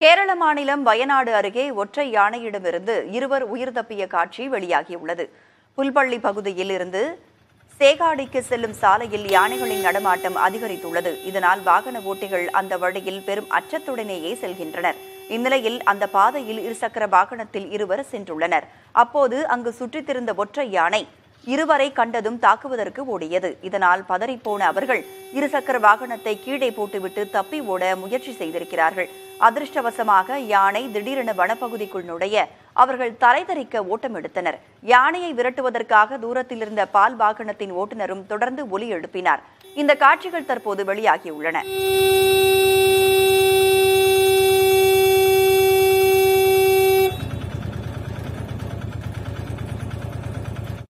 கேரள மாநிலம் வயநாடு அருகே ஒற்றை யானையிடமிருந்து இருவர் உயிர் தப்பிய காட்சி வெளியாகியுள்ளது புல்பள்ளி பகுதியில் இருந்து சேகாடிக்கு செல்லும் சாலையில் யானைகளின் நடமாட்டம் அதிகரித்துள்ளது இதனால் வாகன ஓட்டிகள் அந்த வழியில் பெரும் அச்சத்துடனேயே செல்கின்றனர் இந்நிலையில் அந்த பாதையில் இருசக்கர வாகனத்தில் இருவர் சென்றுள்ளனர் அப்போது அங்கு சுற்றித் திரிந்த ஒற்றை யானை இருவரை கண்டதும் தாக்குவதற்கு ஓடியது இதனால் பதறிப்போன அவர்கள் இருசக்கர வாகனத்தை கீழே போட்டுவிட்டு தப்பி ஓட முயற்சி செய்திருக்கிறார்கள் அதிர்ஷ்டவசமாக யானை திடீரென வனப்பகுதிக்குள் நுழைய அவர்கள் தலைதறிக்க ஓட்டம் எடுத்தனர் யானையை விரட்டுவதற்காக தூரத்தில் இருந்த பால் வாகனத்தின் ஓட்டுநரும் தொடர்ந்து ஒலி எழுப்பினார் இந்த காட்சிகள் தற்போது வெளியாகியுள்ளன